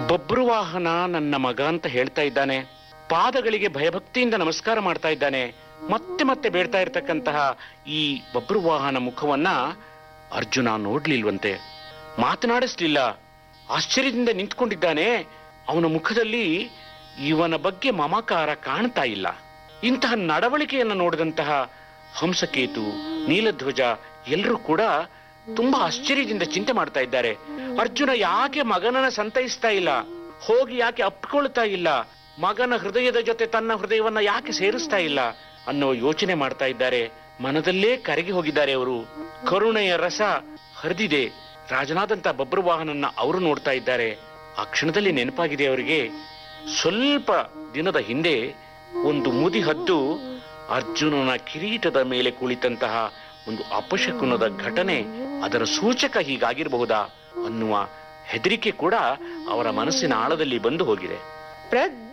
ಬಬ್ರುವಾಹನ ನನ್ನ ಮಗ ಅಂತ ಹೇಳ್ತಾ ಇದ್ದಾನೆ ಪಾದಗಳಿಗೆ ಭಯಭಕ್ತಿಯಿಂದ ನಮಸ್ಕಾರ ಮಾಡ್ತಾ ಇದ್ದಾನೆ ಮತ್ತೆ ಮತ್ತೆ ಬೇಡ್ತಾ ಇರತಕ್ಕಂತಹ ಈ ಬಬ್ರುವಾಹನ ಮುಖವನ್ನ ಅರ್ಜುನ ನೋಡ್ಲಿಲ್ವಂತೆ ಮಾತನಾಡಿಸ್ಲಿಲ್ಲ ಆಶ್ಚರ್ಯದಿಂದ ನಿಂತ್ಕೊಂಡಿದ್ದಾನೆ ಅವನ ಮುಖದಲ್ಲಿ ಇವನ ಬಗ್ಗೆ ಮಮಕಾರ ಕಾಣ್ತಾ ಇಲ್ಲ ಇಂತಹ ನಡವಳಿಕೆಯನ್ನು ನೋಡಿದಂತಹ ಹಂಸಕೇತು ನೀಲಧ್ವಜ ಎಲ್ಲರೂ ಕೂಡ ತುಂಬಾ ಆಶ್ಚರ್ಯದಿಂದ ಚಿಂತೆ ಮಾಡ್ತಾ ಇದ್ದಾರೆ ಅರ್ಜುನ ಯಾಕೆ ಮಗನನ್ನ ಸಂತೈಸ್ತಾ ಇಲ್ಲ ಹೋಗಿ ಯಾಕೆ ಅಪ್ಕೊಳ್ತಾ ಇಲ್ಲ ಮಗನ ಹೃದಯದ ಜೊತೆ ತನ್ನ ಹೃದಯವನ್ನ ಯಾಕೆ ಸೇರಿಸ್ತಾ ಇಲ್ಲ ಅನ್ನೋ ಯೋಚನೆ ಮಾಡ್ತಾ ಇದ್ದಾರೆ ಮನದಲ್ಲೇ ಕರಗಿ ಹೋಗಿದ್ದಾರೆ ಅವರು ಕರುಣೆಯ ರಸ ಹರಿದಿದೆ ರಾಜನಾದಂತ ಬಬ್ರುವಾಹನನ್ನ ಅವರು ನೋಡ್ತಾ ಇದ್ದಾರೆ ಆ ಕ್ಷಣದಲ್ಲಿ ನೆನಪಾಗಿದೆ ಅವರಿಗೆ ಸ್ವಲ್ಪ ದಿನದ ಹಿಂದೆ ಒಂದು ಮುದಿ ಹದ್ದು ಅರ್ಜುನನ ಕಿರೀಟದ ಮೇಲೆ ಕುಳಿತಂತಹ ಒಂದು ಅಪಶಕುನದ ಘಟನೆ ಅದರ ಸೂಚಕ ಹೀಗಾಗಿರಬಹುದಾ ಅನ್ನುವ ಹೆದರಿಕೆ ಕೂಡ ಅವರ ಮನಸ್ಸಿನ ಆಳದಲ್ಲಿ ಬಂದು ಹೋಗಿದೆ ಪ್ರದ್